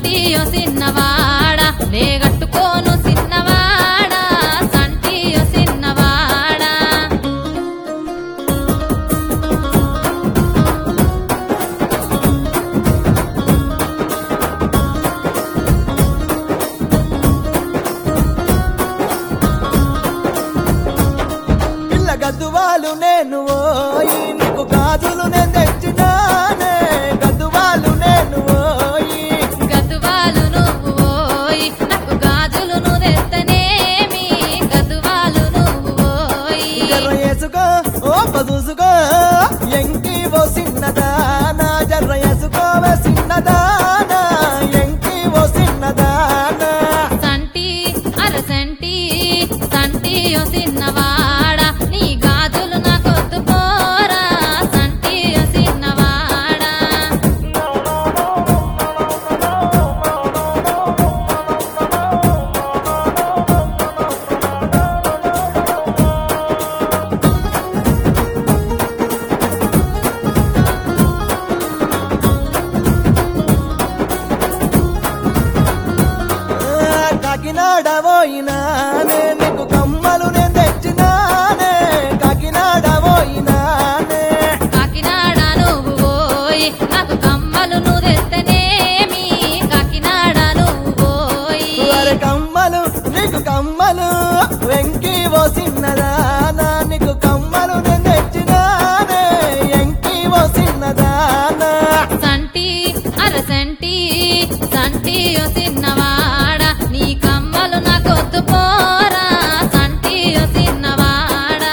సంటియో సిన్నవాడా నే గట్టుకోను సిన్నవాడా సంటియో సిన్నవాడా పిల్ల గద్దువాలు నేను ఓయి నీకు గాజులు నేను తెచ్చినానే గద్దువాలు నేను ఓయి గదువాలు నువ్వు ఓయ్ నాకు గాజులు నువ్వు తెస్తనేమి గదువాలు నువ్వు ఓయ్ జర్ర వేసుకో ఓ పదుసుకో ఎంకి ఓ సిన్నదానా జర్ర వేసుకోవే సిన్నదానా ఎంకి ఓ సిన్నదానా సంటి అరసంటి సంటియో సిన్నవాడా నీ గాజులు నాకొద్దు పోరా సంటియో సిన్నవాడా ఆ, కాకినాడ పోయినానే నీకు కమ్మలు నేను తెచ్చినానే కాకినాడ పోయినానే కాకినాడ నువ్వు పోయి నాకు కమ్మలు నువ్వు తెస్తేనేమి కాకినాడ నువ్వు పోయి వారి కమ్మలు నీకు కమ్మలు వెంకి ఓ సిన్నదానా నీకు కమ్మలు నేను తెచ్చినానే ఎంకి ఓ సిన్నదానా సంటి అరసంటి సంటియో సిన్నవాడా నీ కమ్మలు నాకొద్దు పోరా సంటియో సిన్నవాడా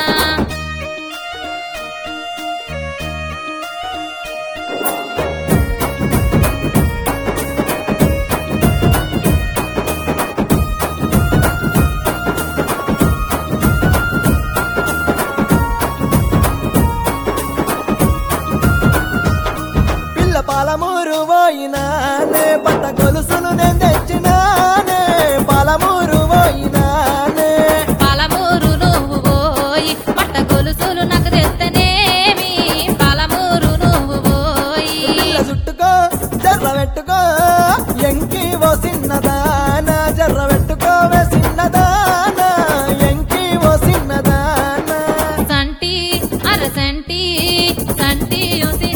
పిల్ల పాలమూరు పోయినానే పట్ట గొలుసులు నేను తెచ్చినానే పాలమూరు పోయినానే పలమూరు నువ్వు పోయి పట్ట గొలుసులు నాకు తెస్తేనేమి పలమూరు నువ్వు పోయి పిల్ల చుట్టుకో జర్ర పెట్టుకో ఎంకి ఓ సిన్నదానా జర్ర పెట్టుకోవే సిన్నదానా ఎంకి ఓ సిన్నదానా సంటి అరసంటి సంటి